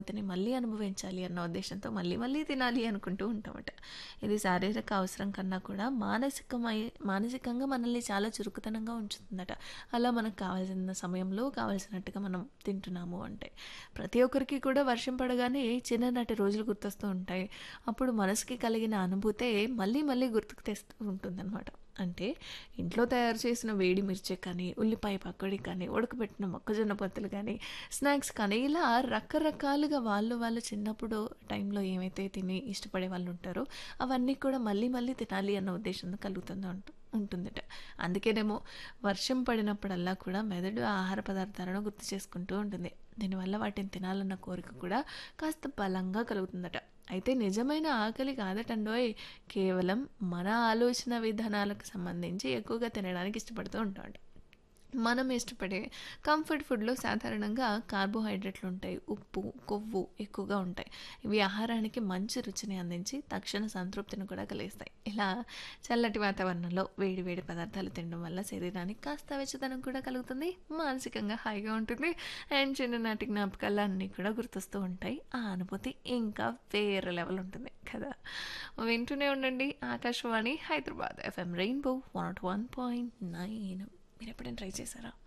దాన్ని మళ్ళీ అనుభవించాలి అన్న ఉద్దేశంతో మళ్ళీ మళ్ళీ తినాలి అనుకుంటూ ఉంటామట ఇది శారీరక అవసరం కన్నా కూడా మానసికమై మానసికంగా మనల్ని చాలా చురుకుతనంగా ఉంచుతుందట అలా మనకు కావాల్సిన సమయంలో కావాల్సినట్టుగా మనం తింటున్నాము అంటే ప్రతి ఒక్కరికి కూడా వర్షం పడగానే చిన్ననాటి రోజులు గుర్తొస్తూ ఉంటాయి అప్పుడు మనసుకి కలిగిన అనుభూతే మళ్ళీ మళ్ళీ గుర్తుకు తెస్తూ ఉంటుందన్నమాట అంటే ఇంట్లో తయారు చేసిన వేడి మిర్చి కానీ ఉల్లిపాయ పకోడీ కానీ ఉడకబెట్టిన మొక్కజొన్న పొత్తులు కానీ స్నాక్స్ కానీ ఇలా రకరకాలుగా వాళ్ళు వాళ్ళు చిన్నప్పుడు టైంలో ఏమైతే తిని ఇష్టపడే వాళ్ళు ఉంటారో అవన్నీ కూడా మళ్ళీ మళ్ళీ తినాలి అన్న ఉద్దేశంతో కలుగుతుంది అంట ఉంటుందట అందుకేనేమో వర్షం పడినప్పుడల్లా కూడా మెదడు ఆహార పదార్థాలను గుర్తు చేసుకుంటూ ఉంటుంది దీనివల్ల వాటిని తినాలన్న కోరిక కూడా కాస్త బలంగా కలుగుతుందట అయితే నిజమైన ఆకలి కాదటండోయ్ కేవలం మన ఆలోచన విధానాలకు సంబంధించి ఎక్కువగా తినడానికి ఇష్టపడుతూ ఉంటాం మనం ఇష్టపడే కంఫర్ట్ ఫుడ్లో సాధారణంగా కార్బోహైడ్రేట్లు ఉంటాయి ఉప్పు కొవ్వు ఎక్కువగా ఉంటాయి ఇవి ఆహారానికి మంచి రుచిని అందించి తక్షణ సంతృప్తిని కూడా కలిగిస్తాయి ఇలా చల్లటి వాతావరణంలో వేడి వేడి పదార్థాలు తినడం వల్ల శరీరానికి కాస్త వెచ్చదనం కూడా కలుగుతుంది మానసికంగా హాయిగా ఉంటుంది అండ్ చిన్ననాటి జ్ఞాపకాలు అన్నీ కూడా గుర్తొస్తూ ఉంటాయి ఆ అనుభూతి ఇంకా వేరే లెవెల్ ఉంటుంది కదా వింటూనే ఉండండి Akashvani Hyderabad FM rainbow one one point nine మీరు ఎప్పుడైనా ట్రై చేశారా